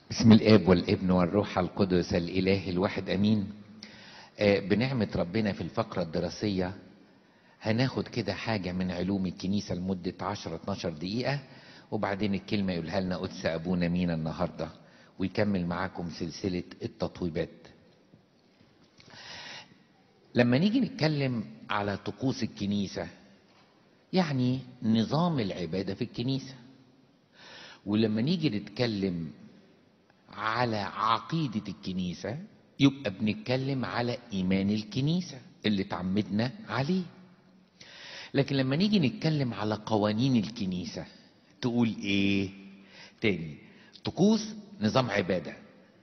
بسم الاب والابن والروح القدس الاله الواحد امين آه، بنعمه ربنا في الفقره الدراسيه هناخد كده حاجه من علوم الكنيسه لمده 10 12 دقيقه وبعدين الكلمه يقولها لنا قدس ابونا مينا النهارده ويكمل معاكم سلسله التطويبات لما نيجي نتكلم على طقوس الكنيسه يعني نظام العباده في الكنيسه ولما نيجي نتكلم على عقيدة الكنيسة يبقى بنتكلم على إيمان الكنيسة اللي تعمدنا عليه لكن لما نيجي نتكلم على قوانين الكنيسة تقول إيه تاني طقوس نظام عبادة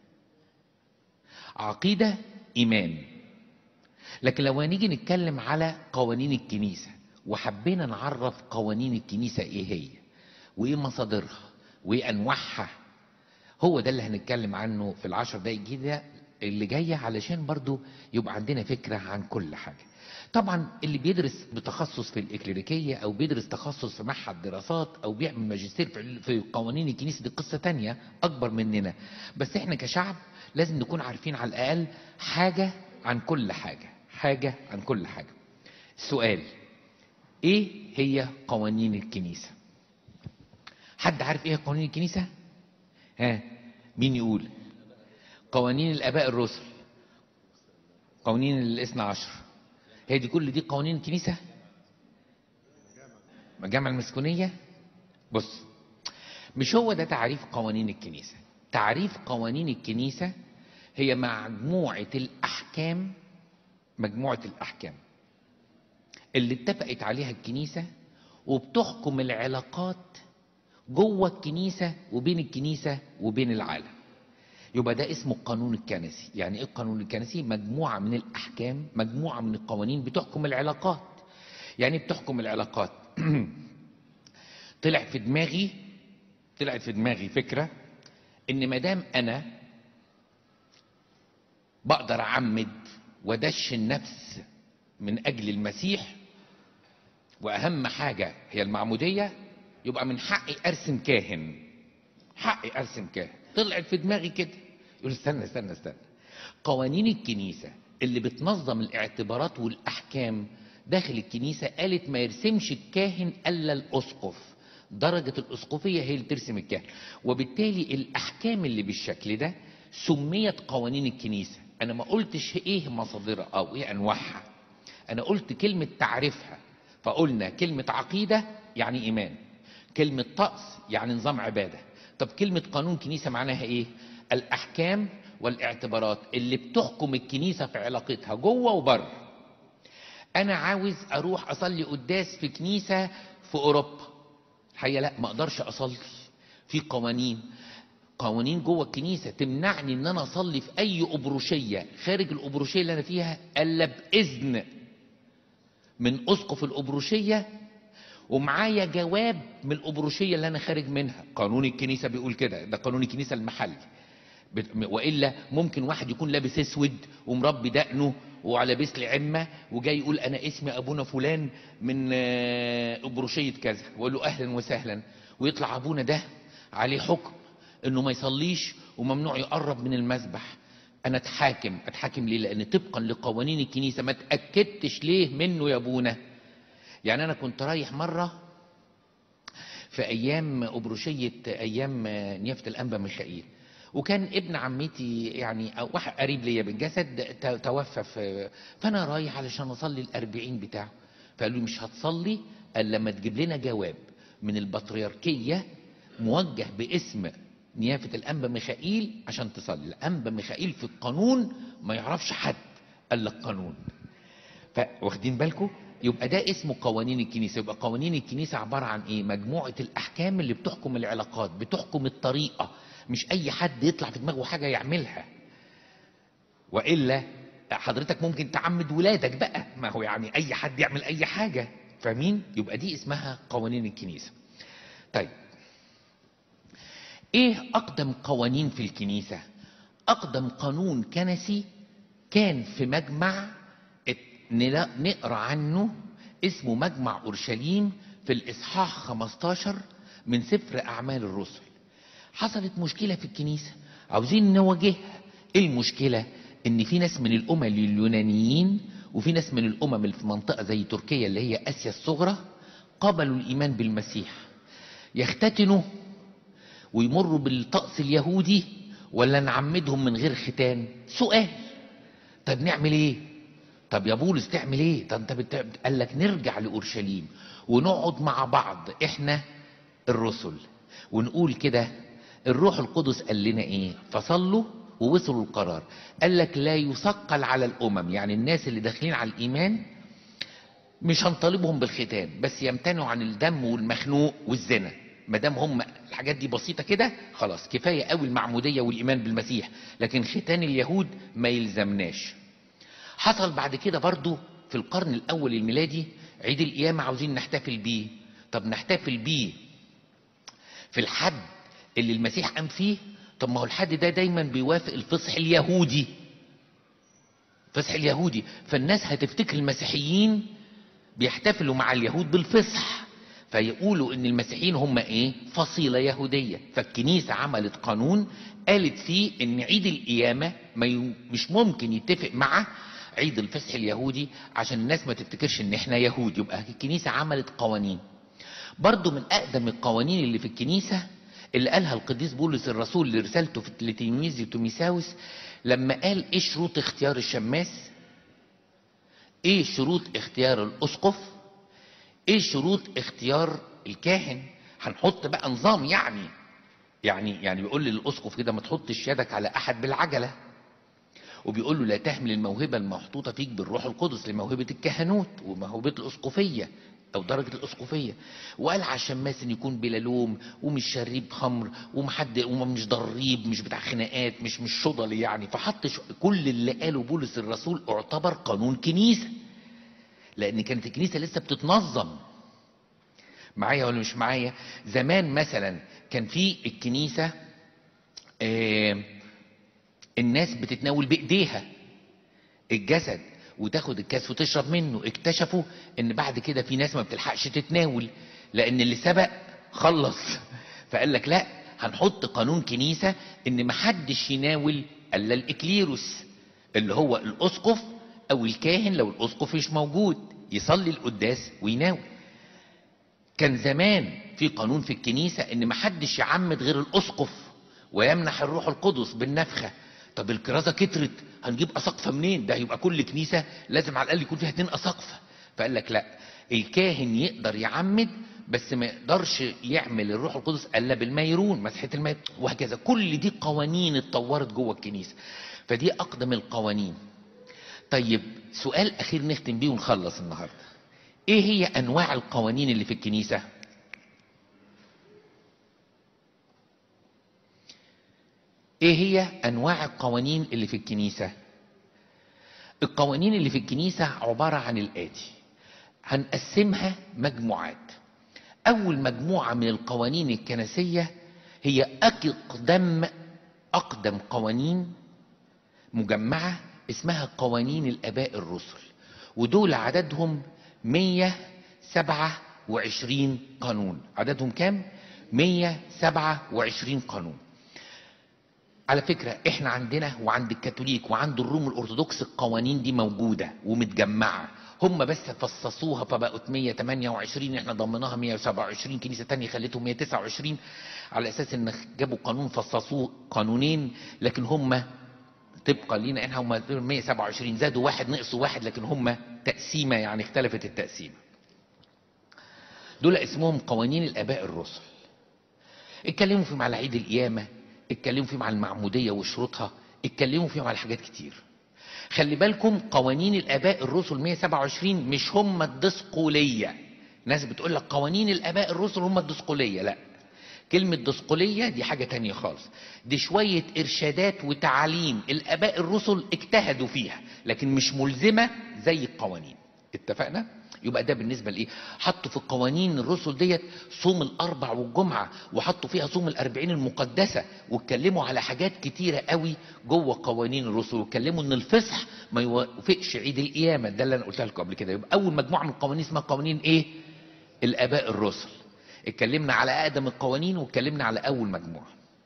عقيدة إيمان لكن لو هنيجي نتكلم على قوانين الكنيسة وحبينا نعرف قوانين الكنيسة إيه هي وإيه مصادرها وإيه أنواعها هو ده اللي هنتكلم عنه في العشر دقايق كده اللي جاية علشان برضو يبقى عندنا فكرة عن كل حاجة طبعا اللي بيدرس بتخصص في الإكليريكية أو بيدرس تخصص في معهد دراسات أو بيعمل ماجستير في- في قوانين الكنيسة دي قصة تانية أكبر مننا بس إحنا كشعب لازم نكون عارفين على الأقل حاجة عن كل حاجة حاجة عن كل حاجة السؤال إيه هي قوانين الكنيسة حد عارف إيه قوانين الكنيسة؟ ها مين يقول قوانين الاباء الرسل قوانين الاثنى عشر هي دي كل دي قوانين الكنيسه الجامعه المسكونيه بص مش هو ده تعريف قوانين الكنيسه تعريف قوانين الكنيسه هي مجموعه الاحكام مجموعه الاحكام اللي اتفقت عليها الكنيسه وبتحكم العلاقات جوه الكنيسة وبين الكنيسة وبين العالم يبقى ده اسمه القانون الكنسي يعني ايه القانون الكنسي مجموعة من الأحكام مجموعة من القوانين بتحكم العلاقات يعني إيه بتحكم العلاقات طلع في دماغي طلعت في دماغي فكرة ان مدام انا بقدر اعمد ودش النفس من اجل المسيح واهم حاجة هي المعمودية يبقى من حقي ارسم كاهن حقي ارسم كاهن طلعت في دماغي كده يقول استنى استنى استنى قوانين الكنيسة اللي بتنظم الاعتبارات والاحكام داخل الكنيسة قالت ما يرسمش الكاهن الا الاسقف درجة الاسقفية هي اللي ترسم الكاهن وبالتالي الاحكام اللي بالشكل ده سميت قوانين الكنيسة انا ما قلتش ايه مصادرها او ايه انواعها انا قلت كلمة تعريفها فقلنا كلمة عقيدة يعني ايمان كلمة طقس يعني نظام عبادة طب كلمة قانون كنيسة معناها ايه الاحكام والاعتبارات اللي بتحكم الكنيسة في علاقتها جوه وبره انا عاوز اروح اصلي قداس في كنيسة في اوروبا الحقيقة لا ما اقدرش اصلي في قوانين قوانين جوه الكنيسة تمنعني ان انا اصلي في اي ابروشية خارج الابروشية اللي انا فيها الا باذن من اسقف الابروشية ومعايا جواب من الابروشيه اللي انا خارج منها قانون الكنيسه بيقول كده ده قانون الكنيسه المحلي بت- والا ممكن واحد يكون لابس اسود ومربي دقنه ولابس لي عمه وجاي يقول انا اسمي ابونا فلان من آه، ابروشيه كذا واقول له اهلا وسهلا ويطلع ابونا ده عليه حكم انه ما يصليش وممنوع يقرب من المذبح انا اتحاكم اتحاكم ليه لان طبقا لقوانين الكنيسه ما اتاكدتش ليه منه يا ابونا يعني انا كنت رايح مره في ايام ابروشيه ايام نيافه الانبا ميخائيل وكان ابن عمتي يعني أو واحد قريب ليا بالجسد ت- توفى في فانا رايح علشان اصلي الاربعين بتاعه فقالوا لي مش هتصلي الا لما تجيب لنا جواب من البطريركيه موجه باسم نيافه الانبا ميخائيل عشان تصلي الانبا ميخائيل في القانون ما يعرفش حد قال لك قانون فواخدين بالكم يبقى ده اسمه قوانين الكنيسه يبقى قوانين الكنيسه عباره عن ايه مجموعه الاحكام اللي بتحكم العلاقات بتحكم الطريقه مش اي حد يطلع في دماغه حاجه يعملها والا حضرتك ممكن تعمد ولادك بقى ما هو يعني اي حد يعمل اي حاجه فاهمين يبقى دي اسمها قوانين الكنيسه طيب ايه اقدم قوانين في الكنيسه اقدم قانون كنسي كان في مجمع ات- نلا- نقرا عنه اسمه مجمع اورشليم في الاصحاح 15 من سفر اعمال الرسل حصلت مشكله في الكنيسه عاوزين نواجهها ايه المشكله ان في ناس من الامم اليونانيين وفي ناس من الامم اللي في منطقه زي تركيا اللي هي اسيا الصغرى قبلوا الايمان بالمسيح يختتنوا ويمروا بالطقس اليهودي ولا نعمدهم من غير ختان سؤال طب نعمل ايه طب يا بولس تعمل ايه طب انت بت... قال لك نرجع لاورشليم ونقعد مع بعض احنا الرسل ونقول كده الروح القدس قال لنا ايه فصلوا ووصلوا القرار قال لك لا يثقل على الامم يعني الناس اللي داخلين على الايمان مش هنطالبهم بالختان بس يمتنعوا عن الدم والمخنوق والزنا ما دام هم الحاجات دي بسيطه كده خلاص كفايه قوي المعموديه والايمان بالمسيح لكن ختان اليهود ما يلزمناش حصل بعد كده برضو في القرن الاول الميلادي عيد القيامه عاوزين نحتفل بيه طب نحتفل بيه في الحد اللي المسيح قام فيه طب ما هو الحد ده دايما بيوافق الفصح اليهودي الفصح اليهودي فالناس هتفتكر المسيحيين بيحتفلوا مع اليهود بالفصح فيقولوا ان المسيحيين هم ايه فصيله يهوديه فالكنيسه عملت قانون قالت فيه ان عيد القيامه ما ي... مش ممكن يتفق مع عيد الفصح اليهودي عشان الناس ما تفتكرش ان احنا يهود يبقى الكنيسه عملت قوانين برضو من اقدم القوانين اللي في الكنيسه اللي قالها القديس بولس الرسول لرسالته في لتلميذه توميساوس لما قال ايه شروط اختيار الشماس ايه شروط اختيار الاسقف ايه شروط اختيار الكاهن هنحط بقى نظام يعني يعني يعني بيقول للاسقف كده ما تحطش يدك على احد بالعجله وبيقول له لا تهمل الموهبه المحطوطه فيك بالروح القدس لموهبه الكهنوت وموهبه الاسقفيه او درجه الاسقفيه وقال على الشماس ان يكون بلا لوم ومش شريب خمر ومحد ومش ضريب مش بتاع خناقات مش مش شضلي يعني فحط ش- كل اللي قاله بولس الرسول اعتبر قانون كنيسه لان كانت الكنيسه لسه بتتنظم معايا ولا مش معايا زمان مثلا كان في الكنيسه آه الناس بتتناول بايديها الجسد وتاخد الكاس وتشرب منه اكتشفوا ان بعد كده في ناس ما بتلحقش تتناول لان اللي سبق خلص فقال لك لا هنحط قانون كنيسة ان محدش يناول الا الاكليروس اللي هو الاسقف او الكاهن لو الاسقف مش موجود يصلي القداس ويناول كان زمان في قانون في الكنيسة ان محدش يعمد غير الاسقف ويمنح الروح القدس بالنفخة طب الكرازة كترت هنجيب اساقفة منين ده يبقى كل كنيسة لازم على الاقل يكون فيها اتنين اساقفة فقال لك لا الكاهن يقدر يعمد بس ما يقدرش يعمل الروح القدس الا بالميرون مسحة الميرون وهكذا كل دي قوانين اتطورت جوه الكنيسة فدي اقدم القوانين طيب سؤال اخير نختم بيه ونخلص النهارده ايه هي انواع القوانين اللي في الكنيسه ايه هي انواع القوانين اللي في الكنيسه القوانين اللي في الكنيسه عباره عن الاتي هنقسمها مجموعات اول مجموعه من القوانين الكنسيه هي اقدم اقدم قوانين مجمعه اسمها قوانين الاباء الرسل ودول عددهم 127 قانون عددهم كام 127 قانون على فكرة احنا عندنا وعند الكاثوليك وعند الروم الارثوذكس القوانين دي موجودة ومتجمعة هم بس فصصوها فبقت 128 احنا ضمناها 127 كنيسة تانية خلتهم 129 على اساس ان جابوا قانون فصصوه قانونين لكن هم طبقا لينا احنا هم 127 زادوا واحد نقصوا واحد لكن هم تقسيمه يعني اختلفت التقسيمه. دول اسمهم قوانين الاباء الرسل. اتكلموا فيهم على عيد القيامه، اتكلموا فيهم على المعموديه وشروطها، اتكلموا فيهم على حاجات كتير. خلي بالكم قوانين الاباء الرسل 127 مش هم الدسقوليه. ناس بتقول لك قوانين الاباء الرسل هم الدسقوليه، لا. كلمة دسقلية دي حاجة تانية خالص دي شوية إرشادات وتعاليم الآباء الرسل اجتهدوا فيها لكن مش ملزمة زي القوانين اتفقنا؟ يبقى ده بالنسبة لإيه؟ حطوا في القوانين الرسل ديت صوم الأربع والجمعة وحطوا فيها صوم الأربعين المقدسة واتكلموا على حاجات كتيرة قوي جوه قوانين الرسل واتكلموا إن الفصح ما يوافقش عيد القيامة ده اللي أنا قلتها لكم قبل كده يبقى أول مجموعة من القوانين اسمها قوانين إيه؟ الآباء الرسل اتكلمنا على اقدم القوانين واتكلمنا على اول مجموعه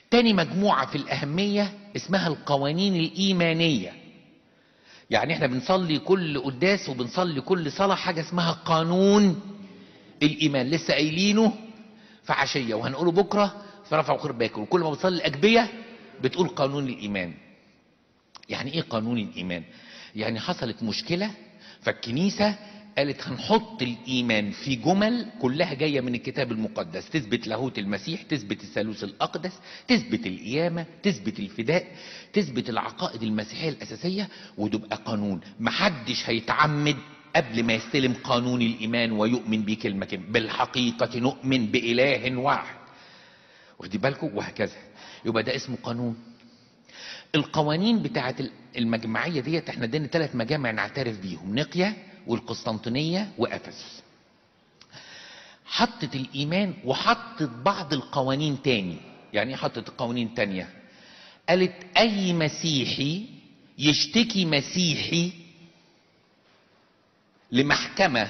تاني مجموعة في الأهمية اسمها القوانين الإيمانية يعني احنا بنصلي كل قداس وبنصلي كل صلاة حاجة اسمها قانون الإيمان لسه قايلينه في عشية وهنقوله بكرة في رفع وخير باكر وكل ما بتصلي الأجبية بتقول قانون الإيمان يعني ايه قانون الإيمان يعني حصلت مشكلة فالكنيسة قالت هنحط الإيمان في جمل كلها جاية من الكتاب المقدس تثبت لاهوت المسيح تثبت الثالوث الأقدس تثبت القيامة تثبت الفداء تثبت العقائد المسيحية الأساسية وتبقى قانون محدش هيتعمد قبل ما يستلم قانون الإيمان ويؤمن بكلمة كلمة بالحقيقة نؤمن بإله واحد واخدين بالكم وهكذا يبقى ده اسمه قانون القوانين بتاعت المجمعية ديت احنا ادينا ثلاث مجامع نعترف بيهم نقيا والقسطنطينية وأفسس حطت الإيمان وحطت بعض القوانين تاني يعني ايه حطت القوانين تانية قالت أي مسيحي يشتكي مسيحي لمحكمة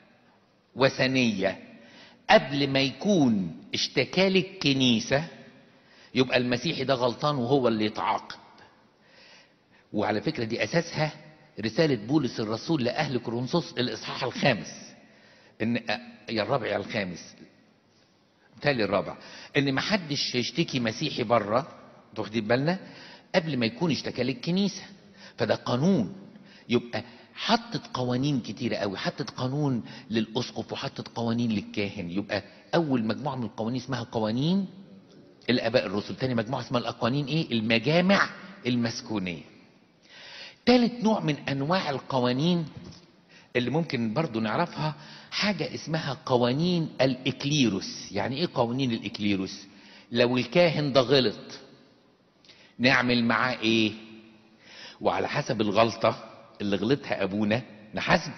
وثنية قبل ما يكون اشتكى للكنيسة يبقى المسيحي ده غلطان وهو اللي يتعاقب وعلى فكرة دي أساسها رسالة بولس الرسول لأهل كورنثوس الإصحاح الخامس إن يا الرابع يا الخامس بالتالي الرابع إن ما حدش يشتكي مسيحي بره واخدين بالنا قبل ما يكون اشتكى للكنيسة فده قانون يبقى حطت قوانين كتيرة قوي حطت قانون للأسقف وحطت قوانين للكاهن يبقى أول مجموعة من القوانين اسمها قوانين الآباء الرسل تاني مجموعة اسمها القوانين إيه المجامع المسكونية تالت نوع من أنواع القوانين اللي ممكن برضو نعرفها حاجة اسمها قوانين الإكليروس يعني إيه قوانين الإكليروس لو الكاهن ده غلط نعمل معاه إيه وعلى حسب الغلطة اللي غلطها أبونا نحاسبه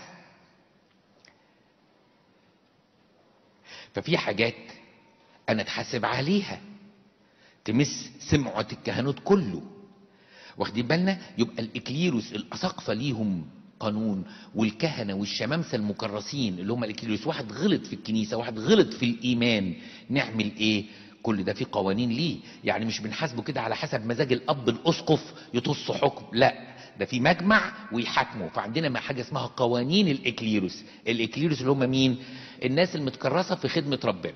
ففي حاجات أنا اتحاسب عليها تمس سمعة الكهنوت كله واخدين بالنا يبقى الإكليروس الأساقفة ليهم قانون والكهنة والشمامسة المكرسين اللي هم الإكليروس واحد غلط في الكنيسة واحد غلط في الإيمان نعمل إيه كل ده في قوانين ليه يعني مش بنحاسبه كده على حسب مزاج الأب الأسقف يطص حكم لا ده في مجمع ويحاكمه فعندنا حاجة اسمها قوانين الإكليروس الإكليروس اللي هم مين الناس المتكرسة في خدمة ربنا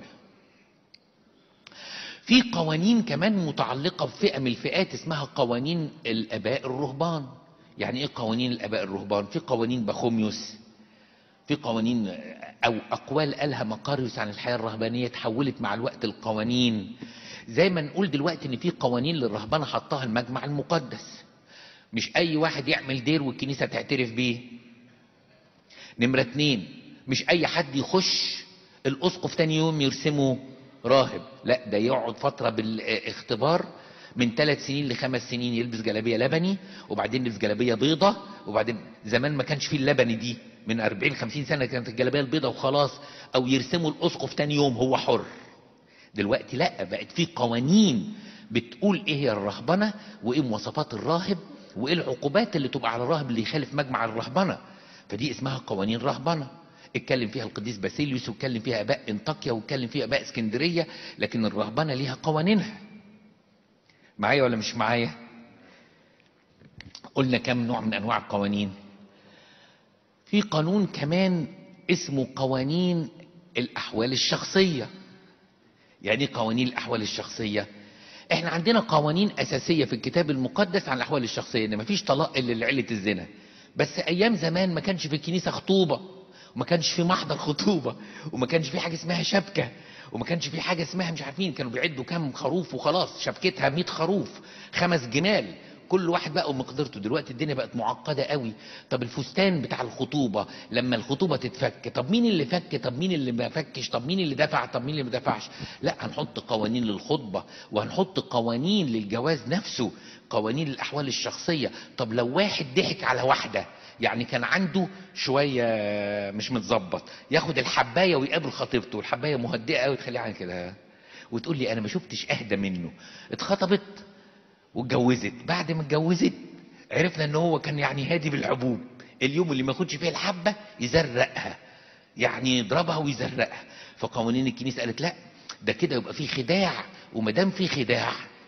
في قوانين كمان متعلقة بفئة من الفئات اسمها قوانين الآباء الرهبان يعني ايه قوانين الآباء الرهبان في قوانين بخوميوس في قوانين او اقوال قالها مقاريوس عن الحياة الرهبانية تحولت مع الوقت القوانين زي ما نقول دلوقتي ان في قوانين للرهبنة حطها المجمع المقدس مش اي واحد يعمل دير والكنيسة تعترف بيه نمرة اتنين مش اي حد يخش الاسقف تاني يوم يرسمه راهب لا ده يقعد فترة بالاختبار من ثلاث سنين لخمس سنين يلبس جلابية لبني وبعدين يلبس جلابية بيضة وبعدين زمان ما كانش فيه اللبني دي من 40 50 سنة كانت الجلابية البيضة وخلاص او يرسموا الاسقف تاني يوم هو حر دلوقتي لا بقت في قوانين بتقول ايه هي الرهبنة وايه مواصفات الراهب وايه العقوبات اللي تبقى على الراهب اللي يخالف مجمع الرهبنة فدي اسمها قوانين رهبنة اتكلم فيها القديس باسيليوس واتكلم فيها اباء انطاكيا واتكلم فيها اباء اسكندريه لكن الرهبنه ليها قوانينها معايا ولا مش معايا قلنا كم نوع من انواع القوانين في قانون كمان اسمه قوانين الاحوال الشخصيه يعني ايه قوانين الاحوال الشخصيه احنا عندنا قوانين اساسيه في الكتاب المقدس عن الاحوال الشخصيه ان مفيش طلاق الا لعله الزنا بس ايام زمان ما كانش في الكنيسه خطوبه وما كانش في محضر خطوبه وما كانش في حاجه اسمها شبكه وما كانش في حاجه اسمها مش عارفين كانوا بيعدوا كام خروف وخلاص شبكتها 100 خروف خمس جمال كل واحد بقى ومقدرته دلوقتي الدنيا بقت معقده قوي طب الفستان بتاع الخطوبه لما الخطوبه تتفك طب مين اللي فك طب مين اللي ما فكش طب مين اللي دفع طب مين اللي ما دفعش لا هنحط قوانين للخطبه وهنحط قوانين للجواز نفسه قوانين الاحوال الشخصيه طب لو واحد ضحك على واحده يعني كان عنده شويه مش متظبط ياخد الحبايه ويقابل خطيبته والحبايه مهدئه قوي تخليها عن كده وتقول لي انا ما شفتش اهدى منه اتخطبت واتجوزت بعد ما اتجوزت عرفنا ان هو كان يعني هادي بالحبوب اليوم اللي ما ياخدش فيه الحبه يزرقها يعني يضربها ويزرقها فقوانين الكنيسه قالت لا ده كده يبقى فيه خداع وما دام في خداع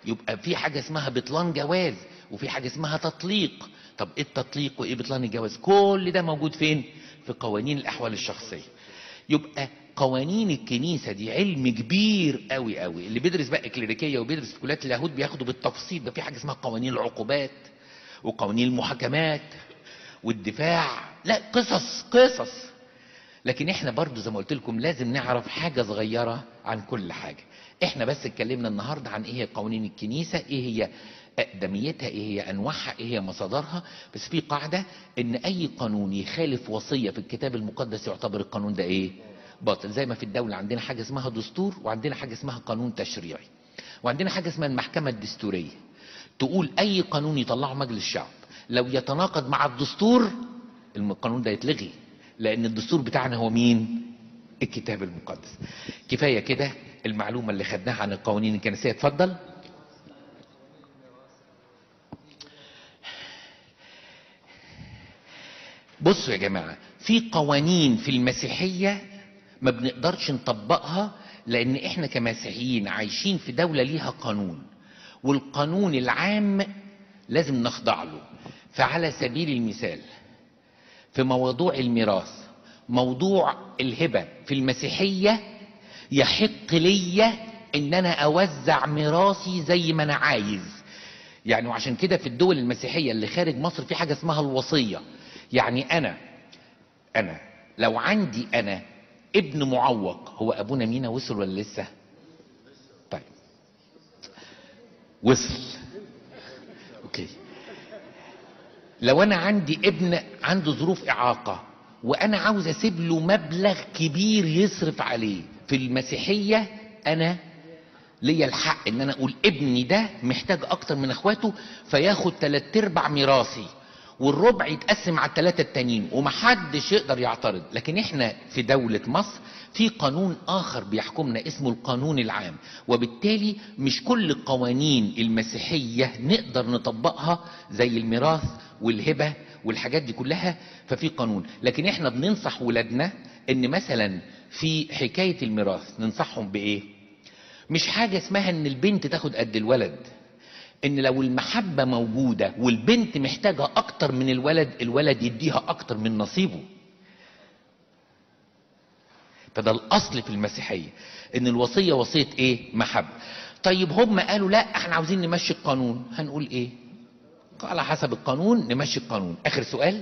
يبقى في حاجه اسمها بطلان جواز وفي حاجه اسمها تطليق طب ايه التطليق وايه بطلان الجواز كل ده موجود فين في قوانين الاحوال الشخصيه يبقى قوانين الكنيسة دي علم كبير قوي قوي اللي بيدرس بقى كليريكية وبيدرس في كليات اليهود بياخدوا بالتفصيل ده في حاجة اسمها قوانين العقوبات وقوانين المحاكمات والدفاع لا قصص قصص لكن احنا برضو زي ما قلت لكم لازم نعرف حاجة صغيرة عن كل حاجة احنا بس اتكلمنا النهاردة عن ايه هي قوانين الكنيسة ايه هي اقدميتها ايه هي انواعها ايه هي مصادرها بس في قاعدة ان اي قانون يخالف وصية في الكتاب المقدس يعتبر القانون ده ايه باطل زي ما في الدولة عندنا حاجة اسمها دستور وعندنا حاجة اسمها قانون تشريعي وعندنا حاجة اسمها المحكمة الدستورية تقول اي قانون يطلعه مجلس الشعب لو يتناقض مع الدستور القانون ده يتلغي لان الدستور بتاعنا هو مين الكتاب المقدس كفاية كده المعلومة اللي خدناها عن القوانين الكنسية اتفضل بصوا يا جماعة في قوانين في المسيحية ما بنقدرش نطبقها لان احنا كمسيحيين عايشين في دولة ليها قانون والقانون العام لازم نخضع له فعلى سبيل المثال في موضوع الميراث موضوع الهبة في المسيحية يحق لي ان انا اوزع ميراثي زي ما انا عايز يعني وعشان كده في الدول المسيحية اللي خارج مصر في حاجة اسمها الوصية يعني انا انا لو عندي انا ابن معوق هو ابونا مينا وصل ولا لسه طيب وصل اوكي لو انا عندي ابن عنده ظروف اعاقه وانا عاوز اسيب له مبلغ كبير يصرف عليه في المسيحيه انا ليا الحق ان انا اقول ابني ده محتاج اكتر من اخواته فياخد تلات ارباع ميراثي والربع يتقسم على الثلاثة التانيين ومحدش يقدر يعترض لكن احنا في دولة مصر في قانون اخر بيحكمنا اسمه القانون العام وبالتالي مش كل القوانين المسيحية نقدر نطبقها زي الميراث والهبة والحاجات دي كلها ففي قانون لكن احنا بننصح ولادنا ان مثلا في حكاية الميراث ننصحهم بايه مش حاجة اسمها ان البنت تاخد قد الولد ان لو المحبة موجودة والبنت محتاجة اكتر من الولد الولد يديها اكتر من نصيبه فده الاصل في المسيحية ان الوصية وصية ايه محبة طيب هم قالوا لا احنا عاوزين نمشي القانون هنقول ايه على حسب القانون نمشي القانون اخر سؤال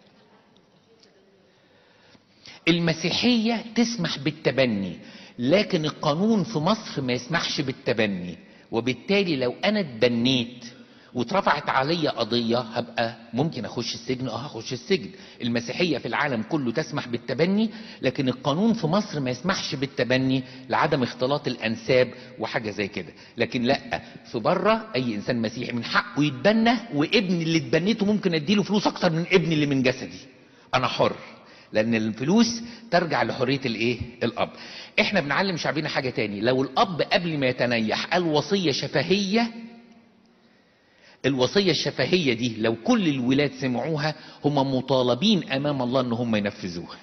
المسيحية تسمح بالتبني لكن القانون في مصر ما يسمحش بالتبني وبالتالي لو انا اتبنيت واترفعت عليا قضية هبقى ممكن اخش السجن اه هخش السجن المسيحية في العالم كله تسمح بالتبني لكن القانون في مصر ما يسمحش بالتبني لعدم اختلاط الانساب وحاجة زي كده لكن لا في بره اي انسان مسيحي من حقه يتبنى وابن اللي اتبنيته ممكن اديله فلوس اكتر من ابن اللي من جسدي انا حر لان الفلوس ترجع لحريه الايه الاب احنا بنعلم شعبنا حاجه تاني لو الاب قبل ما يتنيح قال وصيه شفهيه الوصيه الشفهيه دي لو كل الولاد سمعوها هم مطالبين امام الله ان هم ينفذوها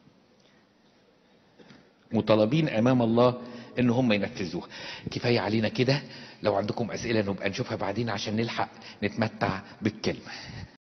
مطالبين امام الله ان هم ينفذوها كفايه علينا كده لو عندكم اسئله نبقى نشوفها بعدين عشان نلحق نتمتع بالكلمه